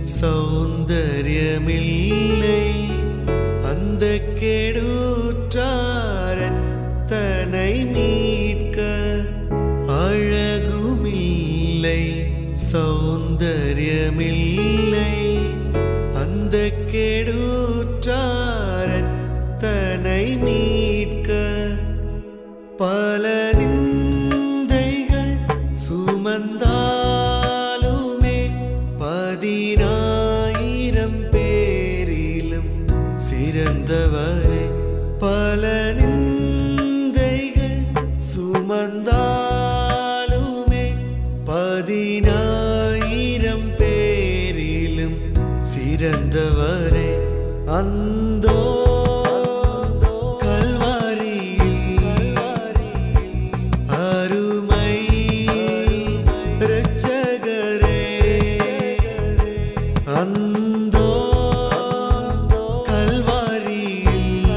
சௌந்தரியமில்லை அந்த கெடுற்றாரன் தன்னை மீட்க அழகுமில்லை சௌந்தரியமில்லை அந்த கெடுற்றாரன் தன்னை மீட்க பல நிந்தைகள் சுமந்தாலுமே பதினாயிரம் பேரிலும் சிறந்தவரே பல நிந்தைகள் சுமந்தாலுமே பதினாயிரம் பேரிலும் சிறந்தவரே அந்தோ கல்வாரியில் அருமை இரட்சகரே அந்தோ கல்வாரியில்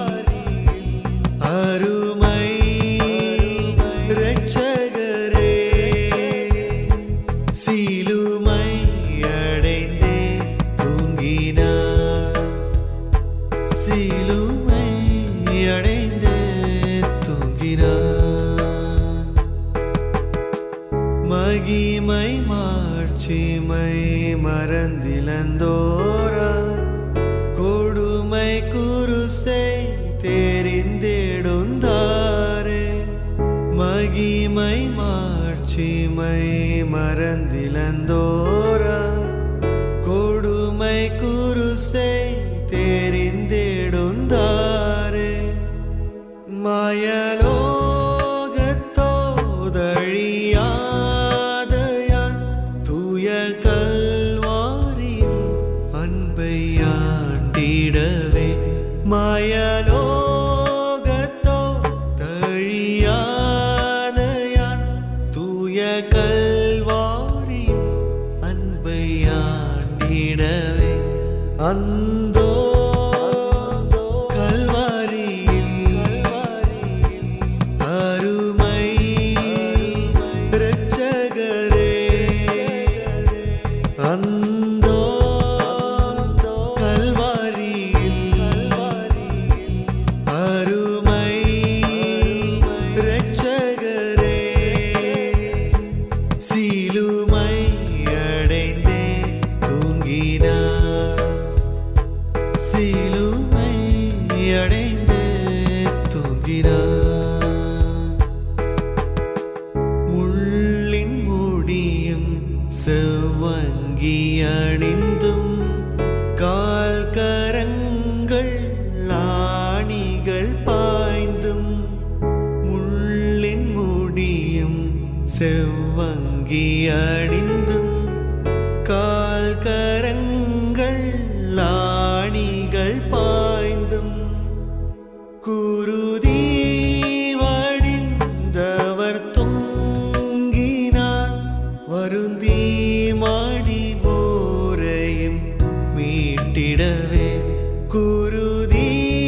அருமை இரட்சகரே சீலுமை அடைந்தே தூங்கினார் சீலுமை அடைந்தே தூங்கினார் மகிமை மாட்சிமை மறந்திலந்தோரா கொடுமை குருசை தெரிந்தெடுந்தாரே மகிமை மாட்சிமை மறந்திலந்தோரா கொடுமை குருசை தெரிந்தெடுந்தாரே மாயலோகத்தோதழியாதயான் தூய கல்வாரியின் அன்பை ஆண்டிடவே மாயலோகத்தோதழியாதயான் தூய கல்வாரியின் அன்பை ஆண்டிடவே அந்தோ கல்வாரியில் அருமை இரட்சகரே அந்தோ கல்வாரியில் அருமை இரட்சகரே சீலுமை அடைந்தே தூங்கினார் சீலுமை அடைந்தே தூங்கினார் முள்ளின் முடியும் செவ்வங்கி அணிந்தும் கால் கரங்கள் ஆணிகள் பாய்ந்தும் முள்ளின் முடியும் செவ்வங்கி அணிந்தும் கால் கரங்கள் ஆணிகள் பாய்ந்தும் குருதி வடிந்தவர் தொங்கினார் வருந்தி மாடி போரையும் மீட்டிடவே குருதி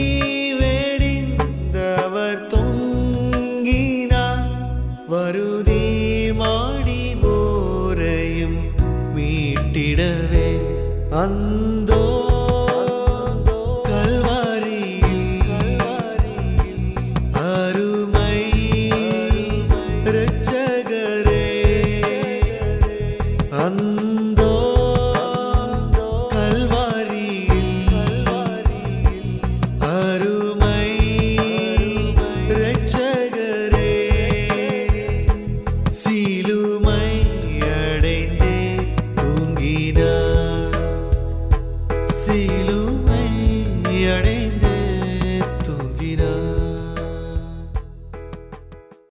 வெடிந்தவர் தொங்கினார் வருதி மாடி போரையும் மீட்டிடவே அந்தோ கல்வாரியில் அருமை இரட்சகரே அந்தோ கல்வாரியில் அருமை இரட்சகரே சீலுமை அடைந்தே தூங்கினார் சீலுமை அடை